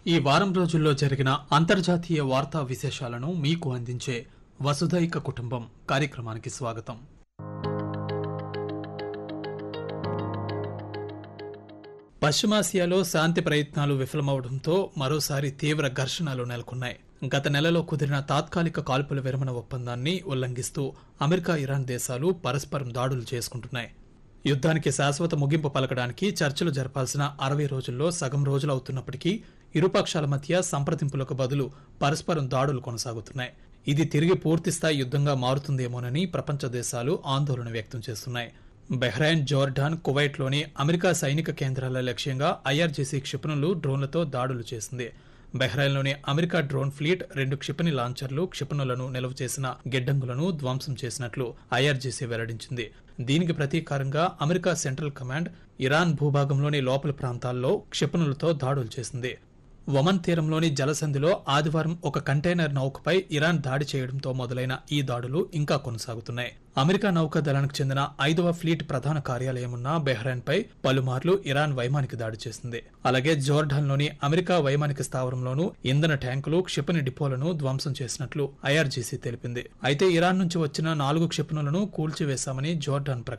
ఈ వారం రోజుల్లో జరిగిన అంతర్జాతీయ వార్తా విశేషాలను మీకు అందించే వసుధైక కుటుంబం కార్యక్రమానికి స్వాగతం పశ్చిమాసియాలో శాంతి ప్రయత్నాలు విఫలమవడంతో మరోసారి తీవ్ర ఘర్షణలు నెలకొన్నాయి గత నెలలో కుదిరిన తాత్కాలిక కాల్పుల విరమణ ఒప్పందాన్ని ఉల్లంఘిస్తూ అమెరికా ఇరాన్ దేశాలు పరస్పరం దాడులు చేసుకుంటున్నాయి యుద్ధానికి శాశ్వత ముగింపు పలకడానికి చర్చలు జరపాల్సిన అరవై రోజుల్లో సగం రోజులు అవుతున్నప్పటికీ ఇరుపక్షాల మధ్య సంప్రదింపులకు బదులు పరస్పరం దాడులు కొనసాగుతున్నాయి ఇది తిరిగి పూర్తిస్థాయి యుద్ధంగా మారుతుందేమోనని ప్రపంచ దేశాలు ఆందోళన వ్యక్తం చేస్తున్నాయి బెహ్రైన్ జోర్డాన్ కువైట్లోని అమెరికా సైనిక కేంద్రాల లక్ష్యంగా ఐఆర్జీసీ క్షిపణులు డ్రోన్లతో దాడులు చేసింది బెహ్రైన్లోని అమెరికా డ్రోన్ ఫ్లీట్ రెండు క్షిపణి లాంచర్లు క్షిపణులను నిల్వ చేసిన గిడ్డంగులను ధ్వంసం చేసినట్లు ఐఆర్జీసీ వెల్లడించింది దీనికి ప్రతీకారంగా అమెరికా సెంట్రల్ కమాండ్ ఇరాన్ భూభాగంలోని లోపలి ప్రాంతాల్లో క్షిపణులతో దాడులు చేసింది ఒమన్ తీరంలోని జలసంధిలో ఆదివారం ఒక కంటైనర్ నౌకపై ఇరాన్ దాడి చేయడంతో మొదలైన ఈ దాడులు ఇంకా కొనసాగుతున్నాయి అమెరికా నౌకాదళానికి చెందిన ఐదవ ఫ్లీట్ ప్రధాన కార్యాలయం ఉన్న బెహ్రైన్ పై పలుమార్లు ఇరాన్ వైమానిక దాడి చేసింది అలాగే జోర్డాన్లోని అమెరికా వైమానిక స్థావరంలోనూ ఇంధన ట్యాంకులు క్షిపణి డిపోలను ధ్వంసం చేసినట్లు ఐఆర్జీసీ తెలిపింది అయితే ఇరాన్ నుంచి వచ్చిన నాలుగు క్షిపణులను కూల్చివేశామని జోర్డాన్ ప్రకటించింది